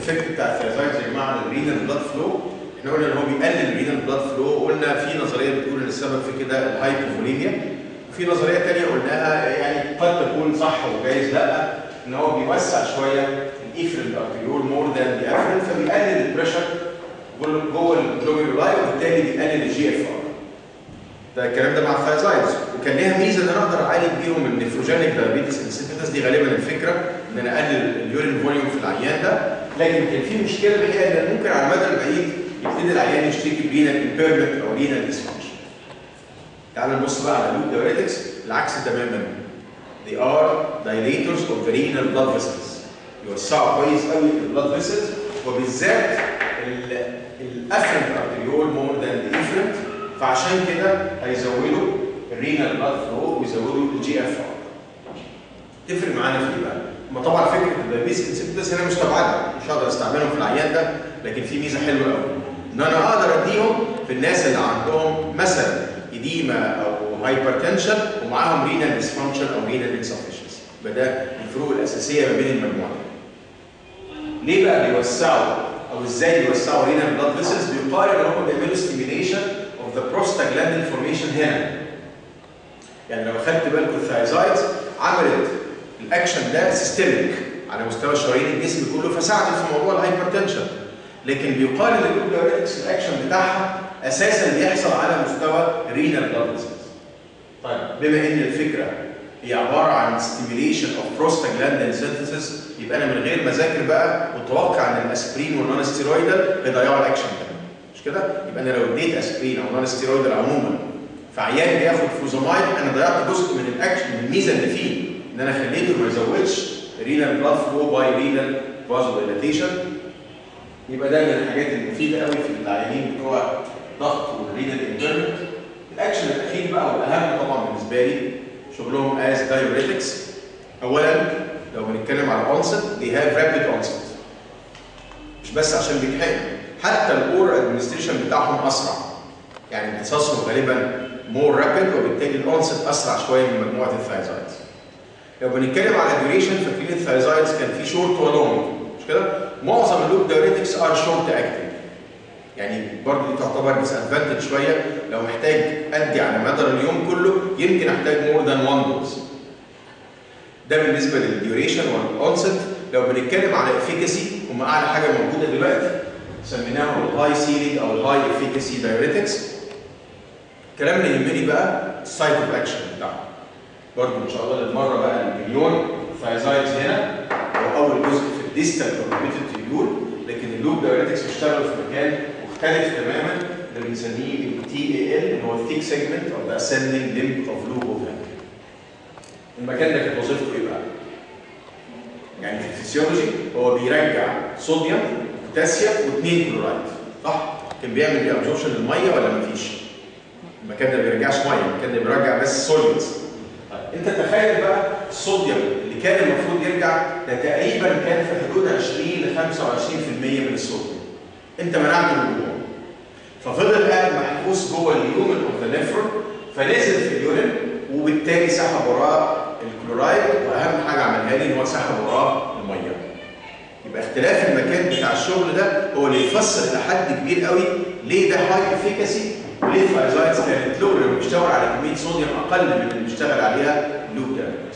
الافكت بتاع الثيازايدز يا جماعه على الرينال بلاد فلو احنا قلنا ان هو بيقلل الرينال بلاد فلو قلنا في نظريه بتقول ان السبب في كده الهايبوفوليميا وفي نظريه ثانيه قلناها يعني قد تكون صح وجايز لا ان هو بيوسع شويه الايفرنت ارتريول مور ذان ذا افرنت فبيقلل البريشر جوه الجلوميرولاي وبالتالي بيقلل الجي اف ار ده الكلام ده مع الثايزايدز وكان ليها ميزه ان انا اقدر اعالج بيهم النفروجينيك دايابيتس انسيبيتس دي غالبا الفكره ان انا اقلل اليورين فوليوم في العيان ده لكن كان في مشكله الحقيقه ان ممكن على المدى البعيد يبتدي العيان يشتكي برينال امبيرمنت او رينال ديسفانكشن. تعال نبص بقى على اللوب دايوريتكس العكس تماما. They are dilators of the renal blood vessels. يوسعوا كويس قوي البلاد فيسلز وبالذات الافرنت ارتريول مور ذان ذا افرنت فعشان كده هيزودوا الرينال بلاد فلو ويزودوا الجي اف ار. تفرق معانا في ايه بقى؟ ما طبعا فكره الدايبيس انسيبتس هنا مستبعده مش هقدر استعملهم في العيان ده لكن في ميزه حلوه قوي ان انا اقدر اديهم في الناس اللي عندهم مثلا اديما او هايبرتنشن ومعاهم رينال ديسفانكشن او رينال انسفشنسي يبقى ده الفروق الاساسيه ما بين المجموعتين. ليه بقى بيوسعوا او ازاي بيوسعوا رينال بلاد فيسلز؟ بيقال ان هم بيعملوا ستيميليشن اوف ذا بروستاجلاندين فورميشن هنا. يعني لو خدت بالكم الثايزايدز عملت الاكشن ده سيستميك على مستوى شرايين الجسم كله فساعدت في موضوع الهايبرتنشن لكن بيقال ان الجلوكولايتكس الاكشن بتاعها اساسا بيحصل على مستوى رينال بلاد طيب بما ان الفكره هي عباره عن ستيميليشن اوف بروستاجلاندين سينثيسيس يبقى انا من غير ما اذاكر بقى متوقع ان الاسبرين والنون ستيرويدال هيضيعوا الاكشن ده مش كده؟ يبقى انا لو اديت اسبرين او نون ستيرويدال عموما فعيان بياخد فوزامايد انا ضيعت جزء من الاكشن من الميزه اللي فيه ان انا خليته ما يزودش رينال بلاد فلو باي رينال فازو ديلاتيشن يبقى ده من الحاجات المفيده قوي في العيانين بتوع ضغط والرينال انترنت الاكشن الاخير بقى والاهم طبعا بالنسبه لي شغلهم از دايوريتكس اولا لو بنتكلم على الاونست دي هاف رابيد اونست مش بس عشان بيتحقن حتى الاور ادمنستريشن بتاعهم اسرع يعني امتصاصهم غالبا مور رابيد وبالتالي الاونست اسرع شويه من مجموعه الثايزايدز لو بنتكلم على الديوريشن فاكرين الثايزايدز كان في شورت ولونج مش كده؟ معظم اللوب دايوريتكس ار شورت اكتنج يعني برضه دي تعتبر ديس ادفانتج شويه لو محتاج ادي على مدار اليوم كله يمكن احتاج مور ذان 1 دوز ده بالنسبه للديوريشن والاونست لو بنتكلم على افيكاسي هم اعلى حاجه موجوده دلوقتي سميناهم الهاي سيلينج او الهاي افيكاسي دايوريتكس الكلام اللي يهمني بقى السايت اوف اكشن بتاعهم برضه ان شاء الله للمره بقى المليون ثايزايدز هنا هو اول جزء في الديستال كومبيتد تيبيول لكن اللوب دايوريتكس بيشتغل في مكان مختلف تماما اللي بنسميه التي اي ال اللي هو الثيك سيجمنت اوف ذا اسcending limb اوف لوب اوف المكان ده كانت وظيفته ايه بقى؟ يعني في الفسيولوجي هو بيرجع صوديوم بوتاسيوم واثنين كلورايد صح؟ كان بيعمل ايه ابزوربشن للميه ولا مفيش؟ المكان ده ما بيرجعش ميه المكان ده بيرجع بس سوليدز طيب انت تخيل بقى الصوديوم اللي كان المفروض يرجع ده تقريبا كان في حدود 20 ل 25% من الصوديوم انت منعته من جوه ففضل قاعد محبوس جوه اليومن اوف ذا نيفرون فنزل في اليورين وبالتالي سحب وراه الكلورايد واهم حاجه عملها لي ان هو سحب وراه الميه يبقى اختلاف المكان بتاع الشغل ده هو اللي يفسر الى حد كبير قوي ليه ده هاي افيكاسي وليه الفايزايدز كانت لو لما بيشتغل على كميه صوديوم اقل من اللي بيشتغل عليها اللوب دايركتس.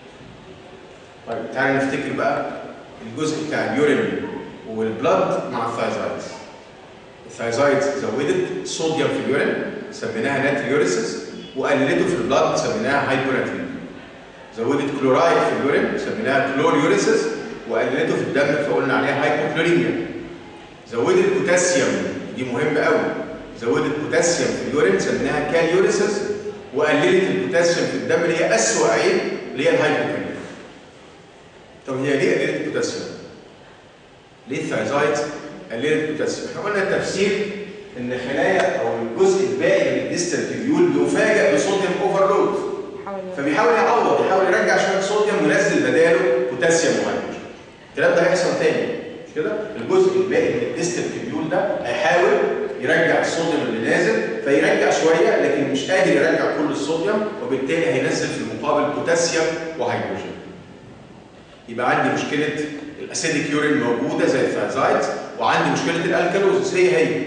طيب تعالى نفتكر بقى الجزء بتاع اليورين والبلد مع الثايزايدز. الثايزايدز زودت صوديوم في اليورين سميناها ناتريوريسيس وقللته في البلد سميناها هايبوناتريميا. زودت كلورايد في اليورين سميناها كلوريوريسيس وقللته في الدم فقلنا عليها هايبوكلوريميا. زودت بوتاسيوم دي مهمه قوي زودت بوتاسيوم في اليورين سميناها كاليوريسيس وقللت البوتاسيوم في الدم اللي هي اسوء عيب اللي هي الهايبوكاليميا. طب هي ليه قللت البوتاسيوم؟ ليه الثايزايدز قللت البوتاسيوم؟ احنا قلنا التفسير ان خلايا او الجزء الباقي من الديستال تيبيول بيفاجئ بصوديوم اوفرلود فبيحاول يعوض يحاول يرجع شويه صوديوم وينزل بداله بوتاسيوم وهيدروجين. الكلام ده هيحصل تاني مش كده؟ الجزء الباقي من الديستال تيبيول ده هيحاول يرجع الصوديوم اللي نازل فيرجع شويه لكن مش قادر يرجع كل الصوديوم وبالتالي هينزل في المقابل بوتاسيوم وهيدروجين. يبقى عندي مشكله الاسيديك يورين موجوده زي الثايزايد الثايزايد وعندي مشكله الالكالوزس هي هي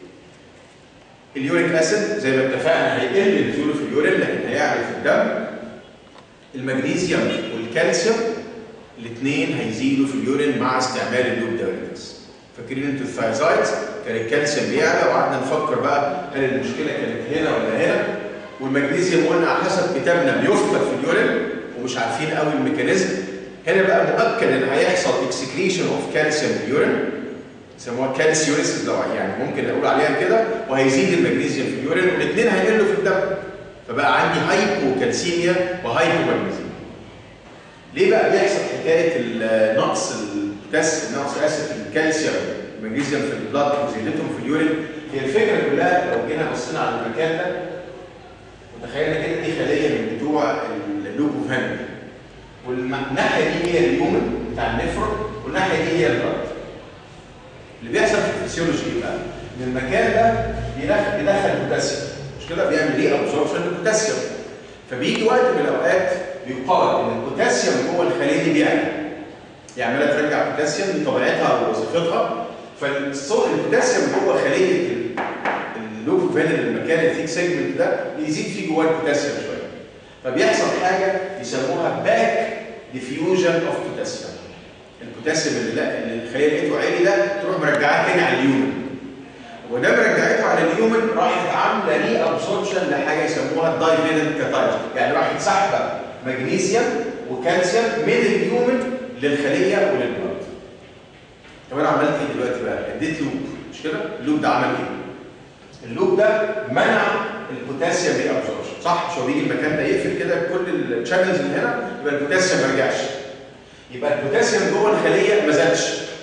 اليوريك اسيد زي ما اتفقنا هيقل نزوله في اليورين لكن هيعلى في الدم المغنيسيوم والكالسيوم الاثنين هيزيدوا في اليورين مع استعمال اللوب دايوريتكس فاكرين انتوا الثايزايد كان الكالسيوم بيعلى وقعدنا نفكر بقى هل المشكله كانت هنا ولا هنا والمغنيسيوم قلنا على حسب كتابنا بيفقد في اليورين ومش عارفين قوي الميكانيزم هنا بقى مؤكد ان هيحصل اكسكريشن اوف كالسيوم في اليورين يسموها كالسيوريسيس لو يعني ممكن اقول عليها كده وهيزيد المغنيسيوم في اليورين والاثنين هيقلوا في الدم فبقى عندي هايبوكالسيميا وهايبومغنيسيوم ليه بقى بيحصل حكايه نقص البوتاس نقص اسف الكالسيوم المغنيسيوم في البلاد وزيادتهم في اليورين هي الفكره كلها لو جينا بصينا على المكان ده وتخيلنا كده دي خليه من بتوع اللوبوفان والناحيه دي هي اليومن بتاع النفرون والناحيه دي هي البلاد اللي بيحصل في الفسيولوجي ايه بقى؟ ان المكان ده بيدخل بيدخل بوتاسيوم مش كده بيعمل ايه ابزوربشن للبوتاسيوم فبيجي وقت من الاوقات بيقال ان البوتاسيوم جوه الخليه دي بيعلى يعني عماله ترجع بوتاسيوم لطبيعتها ووظيفتها فالبوتاسيوم جوه خليه اللوب فين المكان الثيك سيجمنت ده بيزيد فيه جواه البوتاسيوم شويه فبيحصل حاجه يسموها باك ديفيوجن اوف بوتاسيوم البوتاسيوم اللي لا اللي الخليه لقيته عالي ده تروح مرجعاه تاني على اليومن وده مرجعته على اليومن راحت عامله ري ابسوربشن لحاجه يسموها الدايفيننت كاتايز يعني راحت سحبه مغنيسيوم وكالسيوم من اليومن للخليه وللبلد طب انا عملت ايه دلوقتي بقى؟ اديت لوب مش كده؟ اللوب ده عمل ايه؟ اللوب ده منع البوتاسيوم ري ابسوربشن صح؟ مش هو بيجي المكان ده يقفل كده كل الشانلز اللي هنا يبقى البوتاسيوم ما رجعش يبقى البوتاسيوم جوه الخليه ما زادش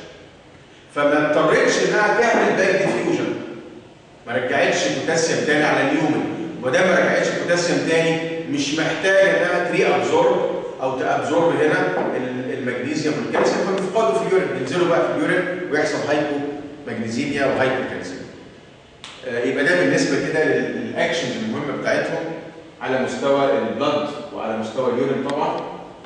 فما اضطرتش انها تعمل باك ديفيوجن ما رجعتش بوتاسيوم تاني على اليومن وده ما رجعتش بوتاسيوم تاني مش محتاجه انها تري ابزورب او تابزورب هنا المغنيسيوم والكالسيوم فبيفقدوا في اليورين ينزلوا بقى في اليورين ويحصل هايبو مغنيسيميا وهايبو كالسيوم يبقى ده بالنسبه كده للاكشنز المهمه بتاعتهم على مستوى البلد وعلى مستوى اليورين طبعا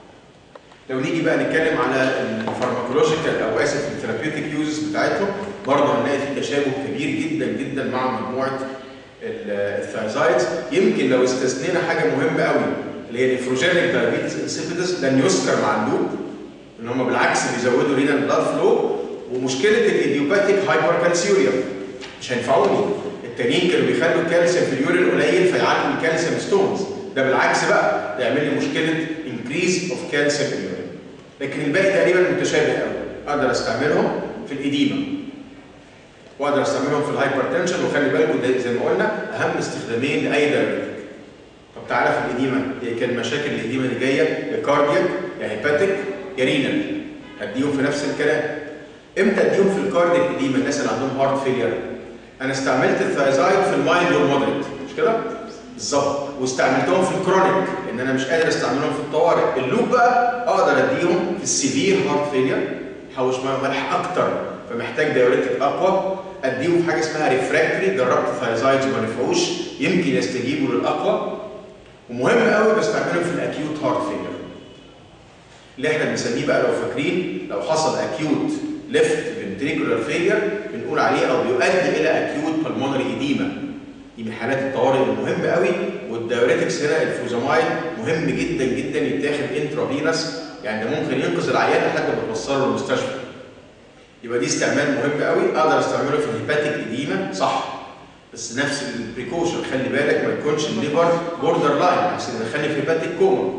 لو نيجي بقى نتكلم على الفارماكولوجيكال او اسف الثيرابيوتيك يوزز بتاعتهم برضه هنلاقي في تشابه كبير جدا جدا مع مجموعه الثايزايدز يمكن لو استثنينا حاجه مهمه قوي اللي هي النيفروجينيك دايابيتس انسيبيدس لن يذكر مع اللوب ان هم بالعكس بيزودوا رينال بلاد فلو ومشكله الايديوباتيك هايبر كالسيوريا مش هينفعوني التانيين كانوا بيخلوا الكالسيوم في اليورين قليل فيعالجوا الكالسيوم ستونز ده بالعكس بقى ده يعمل لي مشكله انكريز اوف كالسيوم في اليورين لكن الباقي تقريبا متشابه قوي اقدر استعملهم في الاديمه واقدر استعملهم في الهايبرتنشن وخلي بالكم ده زي ما قلنا اهم استخدامين لاي دايوريتك طب تعالى في الاديمه هي كان مشاكل الاديمه اللي جايه يا كاردياك يا هيباتيك يا رينال هديهم في نفس الكلام امتى اديهم في الكاردياك اديمه الناس اللي عندهم هارت فيلير انا استعملت الثايزايد في المايلد والمودريت مش كده بالظبط واستعملتهم في الكرونيك ان انا مش قادر استعملهم في الطوارئ اللوب بقى اقدر اديهم في السيفير هارت فيلير حوش ملح اكتر فمحتاج دايوريتك اقوى اديهم في حاجه اسمها ريفراكتري جربت ثايزايدز وما نفعوش يمكن يستجيبوا للاقوى ومهم قوي بستعملهم في الاكيوت هارت فيلير اللي احنا بنسميه بقى لو فاكرين لو حصل اكيوت ليفت فنتريكولار فيلير بنقول عليه او بيؤدي الى اكيوت بالمونري ايديما دي من حالات الطوارئ المهمه قوي والدايوريتكس هنا الفوزامايد مهم جدا جدا يتاخد انترافينس يعني ده ممكن ينقذ العيان لحد ما توصله المستشفى يبقى دي استعمال مهم قوي اقدر استعمله في الهيباتيك اديما صح بس نفس البريكوشن خلي بالك ما يكونش الليفر بوردر لاين عشان يدخلني في هيباتيك كوما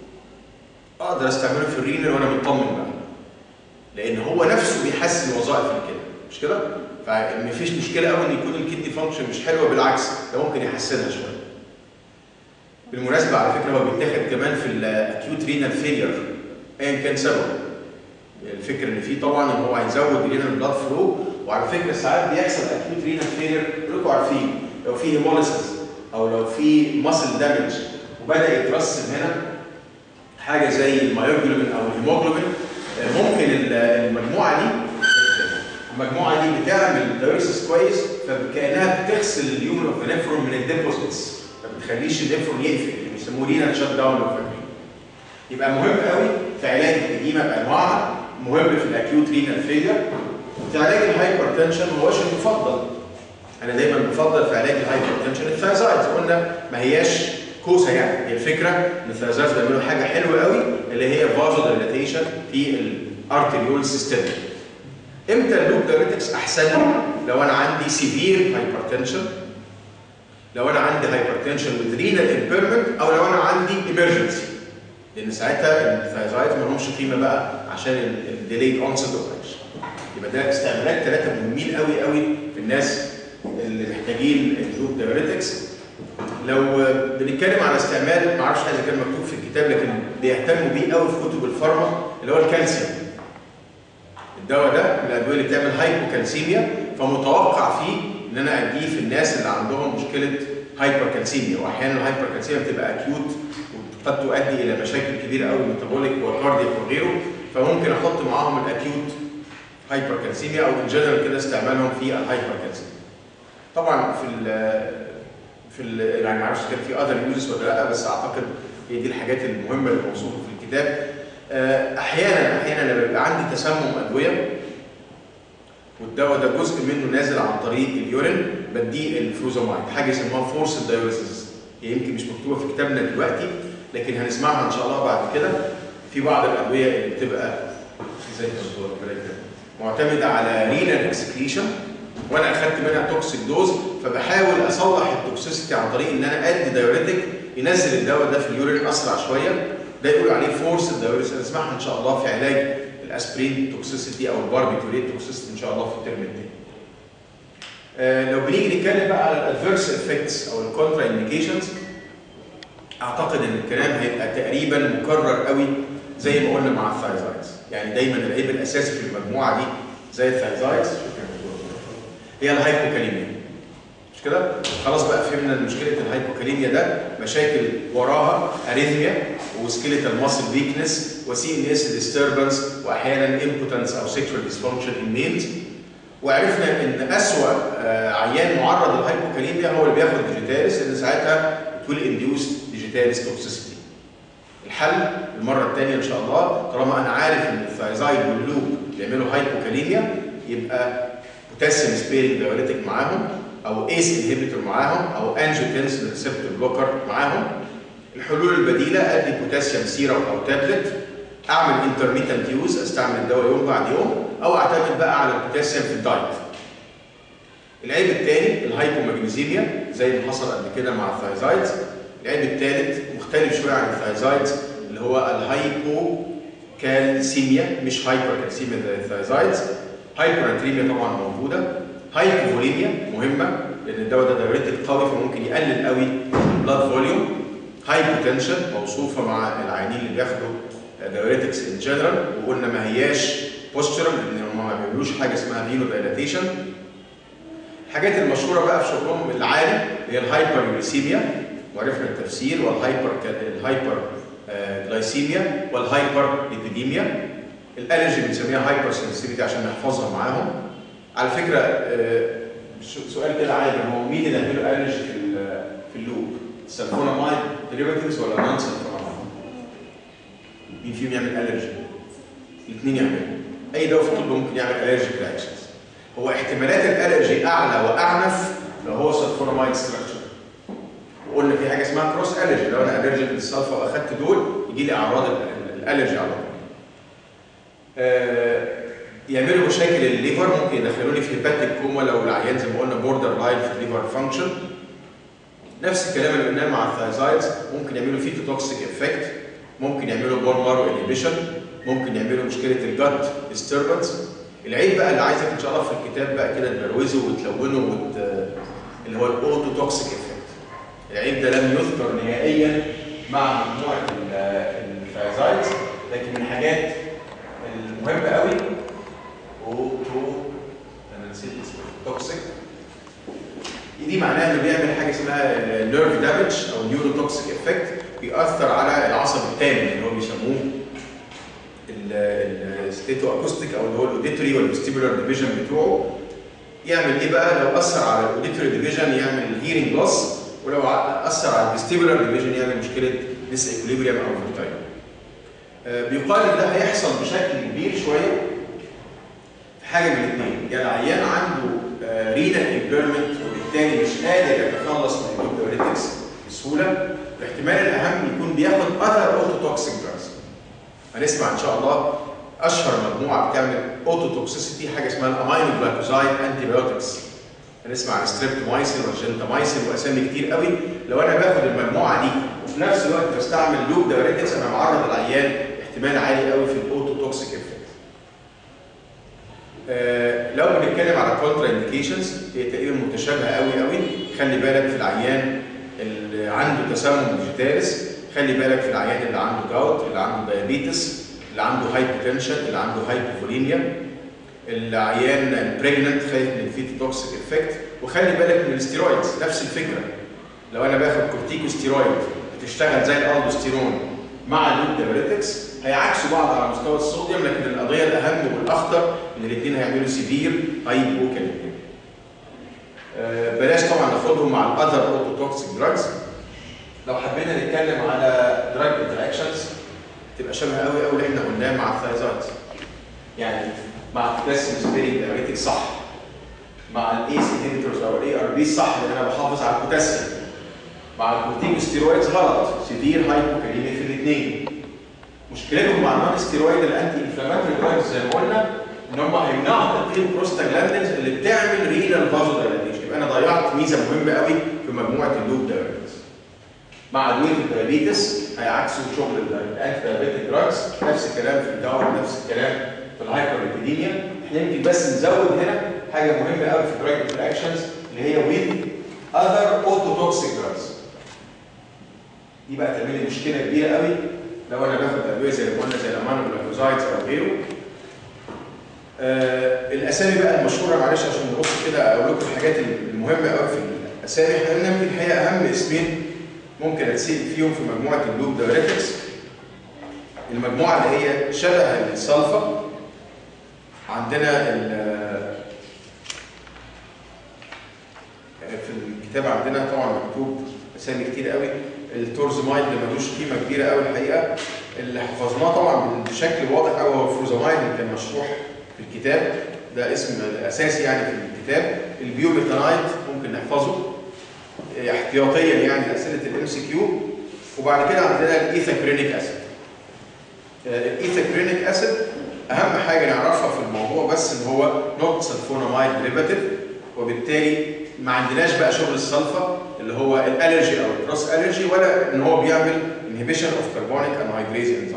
اقدر استعمله في الرينال وانا مطمن بقى لان هو نفسه بيحسن وظائف الكلى مش كده فمفيش مشكله قوي ان يكون الكدني فانكشن مش حلوه بالعكس ده ممكن يحسنها شويه بالمناسبه على فكره هو بيتاخد كمان في الاكيوت رينال فيلير ايا كان سببه الفكره ان في طبعا ان هو هيزود رينال بلاد فلو وعلى فكره ساعات بيحصل اكيوت رينال فيلير كلكم عارفين لو في هيموليسيس او لو في ماسل دامج وبدا يترسم هنا حاجه زي المايوجلوبين او الهيموجلوبين ممكن المجموعه دي المجموعه دي بتعمل دايوريسيس كويس فكانها بتغسل اليومن اوف نيفرون من الديبوزيتس ما بتخليش النيفرون يقفل اللي بيسموه رينال شات داون لو فاكرين يبقى مهم قوي في علاج الاديمه بانواعها مهم في الاكيوت رينال فيلير في علاج الهايبرتنشن ما هوش المفضل انا دايما بفضل في علاج الهايبرتنشن الثايزايدز قلنا ما هياش كوسه يعني هي الفكره ان الثايزايدز بيعملوا حاجه حلوه قوي اللي هي فازو دايليتيشن في الارتريول سيستم امتى اللوب دايريتكس احسن لي؟ لو انا عندي سيفير هايبرتنشن لو انا عندي هايبرتنشن وذ رينال امبيرمنت او لو انا عندي ايمرجنسي لان ساعتها الثايزايدز ما لهمش قيمه بقى عشان الديليد اونست اوبريشن يبقى ده استعمالات ثلاثه مهمين قوي قوي في الناس اللي محتاجين اللوب دايريتكس لو بنتكلم على استعمال ما اعرفش اذا كان مكتوب في الكتاب لكن بيهتموا بيه قوي في كتب الفارما اللي هو الكالسيوم الدواء ده من الادويه اللي بتعمل هايبوكالسيميا فمتوقع فيه ان انا اديه في الناس اللي عندهم مشكله هايبركالسيميا واحيانا الهايبركالسيميا بتبقى اكيوت وقد تؤدي الى مشاكل كبيره قوي ميتابوليك وكاردياك وغيره فممكن احط معاهم الاكيوت هايبركالسيميا او ان جنرال كده استعمالهم في الهايبركالسيميا طبعا في ال في ال يعني ما اعرفش كان في اذر يوزز ولا لا بس اعتقد هي دي الحاجات المهمه اللي موصوفه في الكتاب احيانا احيانا لما بيبقى عندي تسمم ادويه والدواء ده جزء منه نازل عن طريق اليورين بديه الفروزامايد حاجه يسموها فورس دايوريسيس هي يمكن مش مكتوبه في كتابنا دلوقتي لكن هنسمعها ان شاء الله بعد كده في بعض الادويه اللي بتبقى زي الدكتور معتمده على رينال اكسكريشن وانا اخدت منها توكسيك دوز فبحاول اصلح التوكسيستي عن طريق ان انا ادي دايوريتك ينزل الدواء ده في اليورين اسرع شويه ده يقول عليه فورس الدايوريس هنسمعها ان شاء الله في علاج الاسبرين توكسيسيتي او الباربيتوريت توكسيسيتي ان شاء الله في الترم الثاني. آه لو بنيجي نتكلم بقى على الادفيرس افكتس او الكونترا انديكيشنز اعتقد ان الكلام هيبقى تقريبا مكرر قوي زي ما قلنا مع الثايزايدز يعني دايما العيب الاساسي في المجموعه دي زي الثايزايدز هي الهايبوكاليميا مش كده؟ خلاص بقى فهمنا مشكله الهايبوكاليميا ده مشاكل وراها اريثميا وسكيليتال ماسل ويكنس وسي ان اس ديستربنس واحيانا امبوتنس او سيكشوال ديسفانكشن ان ميلز وعرفنا ان اسوء عيان معرض للهايبوكاليميا هو اللي بياخد ديجيتاليس لان ساعتها بتقول انديوس ديجيتاليس توكسيسيتي الحل المره الثانيه ان شاء الله طالما انا عارف ان الثايزايد واللوب بيعملوا هايبوكاليميا يبقى بوتاسيوم سبيرنج دايوريتك معاهم او ايس انهبيتور معاهم او انجيوتنسين ريسبتور بلوكر معاهم الحلول البديله ادي بوتاسيوم سيرم او تابلت اعمل انترميتنت يوز استعمل الدواء يوم بعد يوم او اعتمد بقى على البوتاسيوم في الدايت العيب الثاني الهايبومagnesemia زي ما حصل قبل كده مع الثايزايدز العيب الثالث مختلف شويه عن الثايزايدز اللي هو الهايبو كالسيميا مش هايبر كالسيميا زي الثايزايدز هايبرنتريميا طبعا موجوده هايبوفوليميا مهمه لان الدواء ده دايوريتك قوي فممكن يقلل قوي البلاد فوليوم هايبوتنشن موصوفه مع العيانين اللي بياخدوا دايوريتكس ان جنرال وقلنا ما هياش بوستشرال لان هم ما بيعملوش حاجه اسمها فينو دايلاتيشن الحاجات المشهوره بقى في شغلهم العالي هي الهايبر يوريسيميا وعرفنا التفسير والهايبر الهايبر جلايسيميا والهايبر ليبيديميا الالرجي بنسميها هايبر سنسيتيفيتي عشان نحفظها معاهم على فكره سؤال كده عادي هو مين اللي عنده الرجي في في اللوب؟ السلفونامايد ديريفاتيفز ولا نون سلفونامايد؟ مين فيهم يعمل الرجي؟ الاثنين يعملوا اي دواء في الطب ممكن يعمل الرجي رياكشنز هو احتمالات الالرجي اعلى واعنف لو هو سلفونامايد ستراكشر وقلنا في حاجه اسمها كروس الرجي لو انا الرجي للسلفا واخدت دول يجي لي اعراض الالرجي على طول آه يعملوا مشاكل الليفر ممكن يدخلوني في هيباتيك كوما لو العيان زي ما قلنا بوردر لاين في الليفر فانكشن نفس الكلام اللي قلناه مع الثايزايدز ممكن يعملوا فيتوتوكسيك افكت ممكن يعملوا بون مارو انيبيشن ممكن يعملوا مشكله الجت ديستربنس العيب بقى اللي عايزك ان شاء الله في الكتاب بقى كده تبروزه وتلونه وت... اللي هو الاوتو توكسيك افكت العيب ده لم يذكر نهائيا مع مجموعه الثايزايدز لكن من الحاجات المهمه قوي اوتو انا نسيت اسمه توكسيك دي معناها انه بيعمل حاجه اسمها نيرف دامج او نيورو توكسيك افكت بيأثر على العصب الثامن اللي هو بيسموه الستيتو اكوستيك او اللي هو الاوديتوري والفيستيبولار ديفيجن بتوعه يعمل ايه بقى لو اثر على الاوديتوري ديفيجن يعمل هيرنج لوس ولو اثر على الفيستيبولار ديفيجن يعمل مشكله ديس اكوليبريم او فيرتايل بيقال ان ده هيحصل بشكل كبير شويه في حاجه من الاثنين يا العيان عنده رينال امبيرمنت وبالتالي مش قادر يتخلص من الديوريتكس بسهوله الاحتمال الاهم يكون بياخد اذر اوتوتوكسيك دراجز هنسمع ان شاء الله اشهر مجموعه بتعمل اوتوتوكسيسيتي حاجه اسمها الامينو جلايكوزايد انتي بايوتكس هنسمع عن ستريبتومايسين والجنتامايسين واسامي كتير قوي لو انا باخد المجموعه دي وفي نفس الوقت بستعمل لوب دايوريتكس انا معرض العيان احتمال عالي قوي في الاوتوتوكسيك افكت آه لو بنتكلم على كونترا انديكيشنز هي تقريبا متشابهه قوي قوي خلي بالك في العيان اللي عنده تسمم فيجيتاليس خلي بالك في العيان اللي عنده جاوت اللي عنده دايابيتس اللي عنده هايبوتنشن اللي عنده هايبوفوليميا العيان البريجننت خايف من الفيتوتوكسيك افكت وخلي بالك من الستيرويدز نفس الفكره لو انا باخد كورتيكوستيرويد بتشتغل زي الالدوستيرون مع اللوب دايوريتكس هيعكسوا بعض على مستوى الصوديوم لكن القضيه الاهم والاخطر ان الاثنين هيعملوا سيفير هايبوكاليميا أه بلاش طبعا ناخدهم مع الاذر اوتوتوكسيك دراجز لو حبينا نتكلم على دراج انتراكشنز تبقى شبه قوي قوي اللي احنا قلناه مع الثايزايد يعني مع البوتاسيوم سبيرينج دايوريتك صح مع الايس انهبيتورز او الاي ار بي صح لان انا بحافظ على البوتاسيوم مع الكورتيكوستيرويدز غلط سيفير هايبوكاليميا في الاثنين مشكلتهم مع النون ستيرويد الانتي انفلاماتوري دراجز زي ما قلنا ان هم هيمنعوا تكوين بروستاجلاندينز اللي بتعمل رينال فازو دايلاتيشن يبقى انا ضيعت ميزه مهمه قوي في مجموعه اللوب دايوريتكس مع ادويه الدايابيتس هيعكسوا شغل الانتي دايابيتيك دراجز نفس الكلام في الدواء نفس الكلام في الهايبر ليبيديميا احنا يمكن بس نزود هنا حاجه مهمه قوي في الدراج انتراكشنز اللي هي ويز اذر اوتوتوكسيك دراجز دي بقى تعمل لي مشكله كبيره قوي لو انا باخد ادويه زي ما قلنا زي الامانو جلايكوزايدز او غيره آه الاسامي بقى المشهوره معلش عشان نبص كده اقول لكم الحاجات المهمه قوي في الاسامي احنا قلنا يمكن الحقيقه اهم اسمين ممكن اتسيب فيهم في مجموعه اللوب دايوريتكس المجموعه اللي هي شبه السلفا عندنا في الكتاب عندنا طبعا مكتوب اسامي كتير قوي التورزمايد اللي ملوش قيمه كبيره قوي الحقيقه اللي حفظناه طبعا بشكل واضح قوي هو الفروزامايد اللي كان مشروح في الكتاب ده اسم اساسي يعني في الكتاب البيوميثانايد ممكن نحفظه احتياطيا يعني لاسئله الام سي كيو وبعد كده عندنا الايثاكرينيك اسيد الايثاكرينيك اسيد اهم حاجه نعرفها في الموضوع بس ان هو نوت سلفونامايد ديريفاتيف وبالتالي ما عندناش بقى شغل السلفا اللي هو الالرجي او الكروس الرجي ولا ان هو بيعمل انهبيشن اوف كربونيك انهيدريز انزيم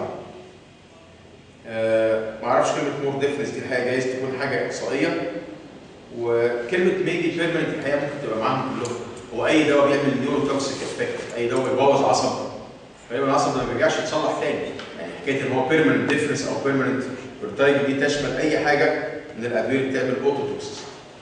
أه ما اعرفش كلمه مور ديفنس دي الحقيقه جايز تكون حاجه احصائيه وكلمه ميجي بيرمنت الحقيقه ممكن تبقى معاهم كلهم هو اي دواء بيعمل نيورو توكسيك افكت اي دواء بيبوظ عصب غالبا العصب ده ما بيرجعش يتصلح تاني يعني حكايه ان هو بيرمننت ديفرنس او بيرمننت فيرتايج دي تشمل اي حاجه من الادويه اللي بتعمل اوتوتوكسيس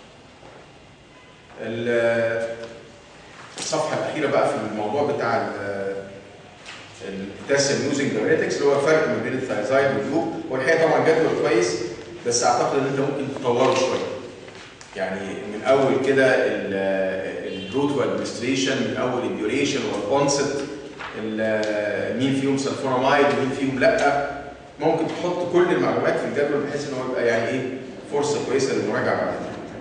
الصفحه الاخيره بقى في الموضوع بتاع البوتاسيوم يوزنج دايوريتكس اللي هو الفرق ما بين الثايزايد واللوب هو الحقيقه طبعا جدول كويس بس اعتقد ان انت ممكن تطوره شويه يعني من اول كده الروت والادمنستريشن من اول الديوريشن والاونست مين فيهم سلفونامايد ومين فيهم لا ممكن تحط كل المعلومات في الجدول بحيث ان هو يبقى يعني ايه فرصه كويسه للمراجعه بعد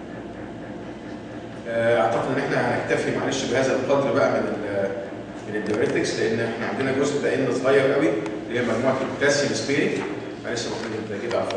اعتقد ان احنا هنكتفي معلش بهذا القدر بقى من من الديوريتكس لان احنا عندنا جزء بقى صغير قوي اللي هي مجموعه البوتاسيوم سبيرينج معلش المفروض انت كده